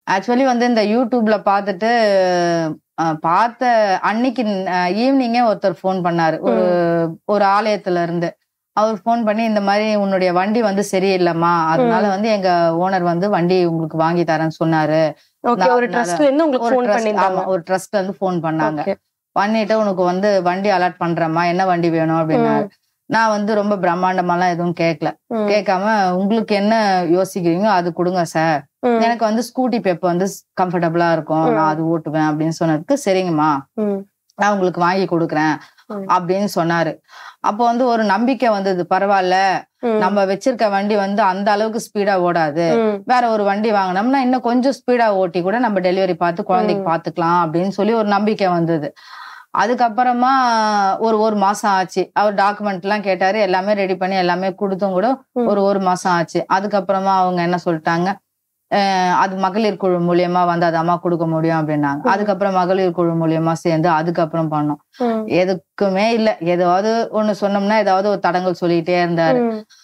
Actually வந்து இந்த யூடியூப்ல பார்த்துட்டு அஹ், பார்த்த அன்னைக்கு ஈவினிங்கே ஒருத்தர் ஃபோன் பண்ணாரு ஒரு ஒரு ஆலயத்துல இருந்து அவர் ஃபோன் பண்ணி இந்த மாதிரி உன்னுடைய வண்டி வந்து சரியில்லைம்மா அதனால வந்து எங்க ஓனர் வந்து வண்டி உங்களுக்கு வாங்கி தரேன்னு சொன்னாரு ஓகே ஒரு நான் ட்ரஸ்ட்ல இருந்து உங்களுக்கு ஒரு ஃபோன் trust- பண்ணிருந்தாங்க ஆமா, ஒரு ட்ரஸ்ட்ல இருந்து ஃபோன் பண்ணாங்க Okay. பண்ணிட்டு உனக்கு வந்து வண்டி அலாட் பண்றேம்மா என்ன வண்டி வேணும் அப்படின்னாரு நான் வந்து ரொம்ப பிரம்மாண்டமாலாம் எதுவும் கேட்கல ம். கேட்காம உங்களுக்கு என்ன யோசிக்கிறீங்களோ அது கொடுங்க சார் ம். எனக்கு வந்து ஸ்கூட்டி பெப் வந்து கம்ஃபர்டபுளா இருக்கும் ம். நான் அது ஓட்டுவேன் அப்படின்னு சொன்னதுக்கு சரிங்கம்மா ம். நான் உங்களுக்கு வாங்கி கொடுக்குறேன் ம். அப்படின்னு சொன்னாரு அப்போ வந்து ஒரு நம்பிக்கை வந்தது பரவாயில்ல ம். நம்ம வச்சிருக்க வண்டி வந்து அந்த அளவுக்கு ஸ்பீடா ஓடாது ம். வேற ஒரு வண்டி வாங்கினோம்னா இன்னும் கொஞ்சம் ஸ்பீடா ஓட்டி கூட நம்ம டெலிவரி பார்த்து குழந்தைக்கு ம். பாத்துக்கலாம் அப்படின்னு சொல்லி ஒரு நம்பிக்கை வந்தது அதுக்கப்புறமா ஒரு ஒரு மாசம் ஆச்சு அவர் டாக்குமெண்ட் எல்லாம் கேட்டாரு எல்லாமே ரெடி பண்ணி எல்லாமே கொடுத்தும் கூட ம். ஒரு ஒரு மாசம் ஆச்சு அதுக்கப்புறமா அவங்க என்ன சொல்லிட்டாங்க அஹ் அது மகளிர் குழு மூலியமா வந்து அது அம்மா கொடுக்க முடியும் அப்படின்னாங்க ம். அதுக்கப்புறம் மகளிர் குழு மூலியமா சேர்ந்து அதுக்கப்புறம் பண்ணோம் ம். எதுக்குமே இல்ல ஏதாவது ஒண்ணு சொன்னோம்னா ஏதாவது ஒரு தடங்கள் சொல்லிட்டே இருந்தாரு ம்.